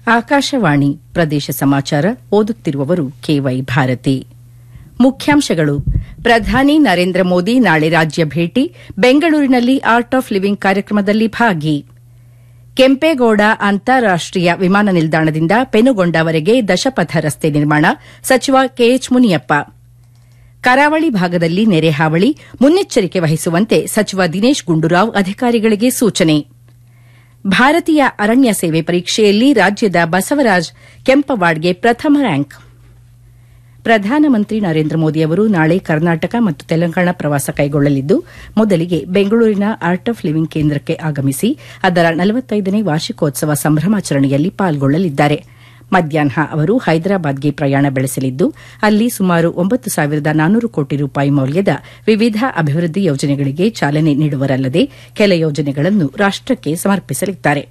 ಆಕಾಶವಾಣಿ ಪ್ರದೇಶ ಸಮಾಚಾರ ಓದುತ್ತಿರುವವರು ಕೆವೈ ಭಾರತಿ ಮುಖ್ಯಾಂಶಗಳು ಪ್ರಧಾನಿ ನರೇಂದ್ರ ಮೋದಿ ನಾಳೆ ರಾಜ್ಯ ಭೇಟಿ ಬೆಂಗಳೂರಿನಲ್ಲಿ ಆರ್ಟ್ ಆಫ್ ಲಿವಿಂಗ್ ಕಾರ್ಯಕ್ರಮದಲ್ಲಿ ಭಾಗಿ ಕೆಂಪೇಗೌಡ ಅಂತಾರಾಷ್ಟೀಯ ವಿಮಾನ ನಿಲ್ದಾಣದಿಂದ ಪೆನುಗೊಂಡವರೆಗೆ ದಶಪಥ ರಸ್ತೆ ನಿರ್ಮಾಣ ಸಚಿವ ಕೆಎಚ್ ಮುನಿಯಪ್ಪ ಕರಾವಳಿ ಭಾಗದಲ್ಲಿ ನೆರೆ ಹಾವಳಿ ಮುನ್ನೆಚ್ಚರಿಕೆ ವಹಿಸುವಂತೆ ಸಚಿವ ದಿನೇಶ್ ಗುಂಡೂರಾವ್ ಅಧಿಕಾರಿಗಳಿಗೆ ಸೂಚನೆ ಭಾರತೀಯ ಅರಣ್ಯ ಸೇವೆ ಪರೀಕ್ಷೆಯಲ್ಲಿ ರಾಜ್ಯದ ಬಸವರಾಜ್ ಕೆಂಪವಾಡ್ಗೆ ಪ್ರಥಮ ರ್ಯಾಂಕ್ ಪ್ರಧಾನಮಂತ್ರಿ ನರೇಂದ್ರ ಮೋದಿ ಅವರು ನಾಳೆ ಕರ್ನಾಟಕ ಮತ್ತು ತೆಲಂಗಾಣ ಪ್ರವಾಸ ಕೈಗೊಳ್ಳಲಿದ್ದು ಮೊದಲಿಗೆ ಬೆಂಗಳೂರಿನ ಆರ್ಟ್ ಆಫ್ ಲಿವಿಂಗ್ ಕೇಂದ್ರಕ್ಕೆ ಆಗಮಿಸಿ ಅದರ ನಲವತ್ತೈದನೇ ವಾರ್ಷಿಕೋತ್ಸವ ಸಂಭ್ರಮಾಚರಣೆಯಲ್ಲಿ ಪಾಲ್ಗೊಳ್ಳಲಿದ್ದಾರೆ ಮಧ್ಯಾಹ್ನ ಅವರು ಹೈದರಾಬಾದ್ಗೆ ಪ್ರಯಾಣ ಬೆಳೆಸಲಿದ್ದು ಅಲ್ಲಿ ಸುಮಾರು ಒಂಬತ್ತು ಸಾವಿರದ ನಾನ್ನೂರು ಕೋಟಿ ರೂಪಾಯಿ ಮೌಲ್ಯದ ವಿವಿಧ ಅಭಿವೃದ್ದಿ ಯೋಜನೆಗಳಿಗೆ ಚಾಲನೆ ನೀಡುವರಲ್ಲದೆ ಕೆಲ ಯೋಜನೆಗಳನ್ನು ರಾಷ್ಟಕ್ಕೆ ಸಮರ್ಪಿಸಲಿದ್ದಾರೆ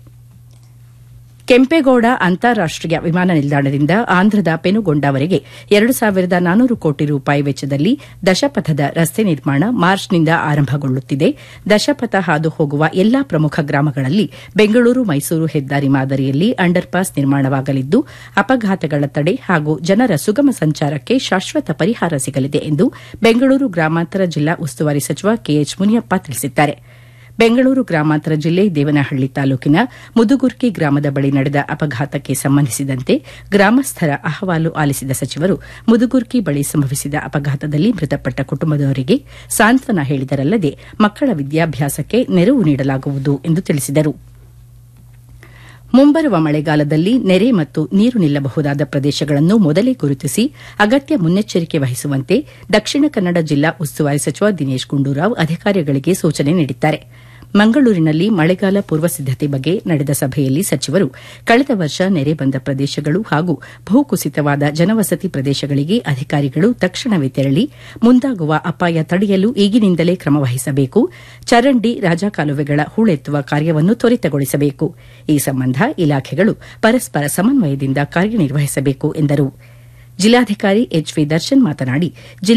ಕೆಂಪೇಗೌಡ ಅಂತಾರಾಷ್ಟೀಯ ವಿಮಾನ ನಿಲ್ದಾಣದಿಂದ ಆಂಧ್ರದ ಪೆನುಗೊಂಡವರೆಗೆ ಎರಡು ಸಾವಿರದ ನಾನ್ನೂರು ಕೋಟಿ ರೂಪಾಯಿ ವೆಚ್ಚದಲ್ಲಿ ದಶಪಥದ ರಸ್ತೆ ನಿರ್ಮಾಣ ಮಾರ್ಚ್ನಿಂದ ಆರಂಭಗೊಳ್ಳುತ್ತಿದೆ ದಶಪಥ ಹಾದು ಹೋಗುವ ಎಲ್ಲಾ ಪ್ರಮುಖ ಗ್ರಾಮಗಳಲ್ಲಿ ಬೆಂಗಳೂರು ಮೈಸೂರು ಹೆದ್ದಾರಿ ಮಾದರಿಯಲ್ಲಿ ಅಂಡರ್ ಪಾಸ್ ನಿರ್ಮಾಣವಾಗಲಿದ್ದು ಅಪಘಾತಗಳ ತಡೆ ಹಾಗೂ ಜನರ ಸುಗಮ ಸಂಚಾರಕ್ಕೆ ಶಾಶ್ವತ ಪರಿಹಾರ ಸಿಗಲಿದೆ ಎಂದು ಬೆಂಗಳೂರು ಗ್ರಾಮಾಂತರ ಜಿಲ್ಲಾ ಉಸ್ತುವಾರಿ ಸಚಿವ ಕೆಎಚ್ ಮುನಿಯಪ್ಪ ತಿಳಿಸಿದ್ದಾರೆ ಬೆಂಗಳೂರು ಗ್ರಾಮಾಂತರ ಜಿಲ್ಲೆ ದೇವನಹಳ್ಳಿ ತಾಲೂಕಿನ ಮುದುಗುರ್ಕಿ ಗ್ರಾಮದ ಬಳಿ ನಡೆದ ಅಪಘಾತಕ್ಕೆ ಸಂಬಂಧಿಸಿದಂತೆ ಗ್ರಾಮಸ್ಥರ ಅಹವಾಲು ಆಲಿಸಿದ ಸಚಿವರು ಮುದುಗುರ್ಕಿ ಬಳಿ ಸಂಭವಿಸಿದ ಅಪಘಾತದಲ್ಲಿ ಮೃತಪಟ್ಟ ಕುಟುಂಬದವರಿಗೆ ಸಾಂತ್ವನ ಹೇಳಿದರಲ್ಲದೆ ಮಕ್ಕಳ ವಿದ್ಯಾಭ್ಯಾಸಕ್ಕೆ ನೆರವು ನೀಡಲಾಗುವುದು ಎಂದು ತಿಳಿಸಿದರು ಮುಂಬರುವ ಮಳೆಗಾಲದಲ್ಲಿ ನೆರೆ ಮತ್ತು ನೀರು ನಿಲ್ಲಬಹುದಾದ ಪ್ರದೇಶಗಳನ್ನು ಮೊದಲೇ ಗುರುತಿಸಿ ಅಗತ್ಯ ಮುನ್ನೆಚ್ಚರಿಕೆ ವಹಿಸುವಂತೆ ದಕ್ಷಿಣ ಕನ್ನಡ ಜಿಲ್ಲಾ ಉಸ್ತುವಾರಿ ಸಚಿವ ದಿನೇಶ್ ಗುಂಡೂರಾವ್ ಅಧಿಕಾರಿಗಳಿಗೆ ಸೂಚನೆ ನೀಡಿದ್ದಾರೆ ಮಂಗಳೂರಿನಲ್ಲಿ ಮಳೆಗಾಲ ಪೂರ್ವ ಸಿದ್ದತೆ ಬಗ್ಗೆ ನಡೆದ ಸಭೆಯಲ್ಲಿ ಸಚಿವರು ಕಳೆದ ವರ್ಷ ನೆರೆ ಬಂದ ಪ್ರದೇಶಗಳು ಹಾಗೂ ಭೂಕುಸಿತವಾದ ಜನವಸತಿ ಪ್ರದೇಶಗಳಿಗೆ ಅಧಿಕಾರಿಗಳು ತಕ್ಷಣವೇ ತೆರಳಿ ಮುಂದಾಗುವ ಅಪಾಯ ತಡೆಯಲು ಈಗಿನಿಂದಲೇ ಕ್ರಮ ವಹಿಸಬೇಕು ಚರಂಡಿ ರಾಜಕಾಲುವೆಗಳ ಹೂಳೆತ್ತುವ ಕಾರ್ಯವನ್ನು ತ್ವರಿತಗೊಳಿಸಬೇಕು ಈ ಸಂಬಂಧ ಇಲಾಖೆಗಳು ಪರಸ್ಪರ ಸಮನ್ವಯದಿಂದ ಕಾರ್ಯನಿರ್ವಹಿಸಬೇಕು ಎಂದರು ಜಿಲ್ಲಾಧಿಕಾರಿ ಎಚ್ ವಿ ದರ್ಶನ್ ಮಾತನಾಡಿ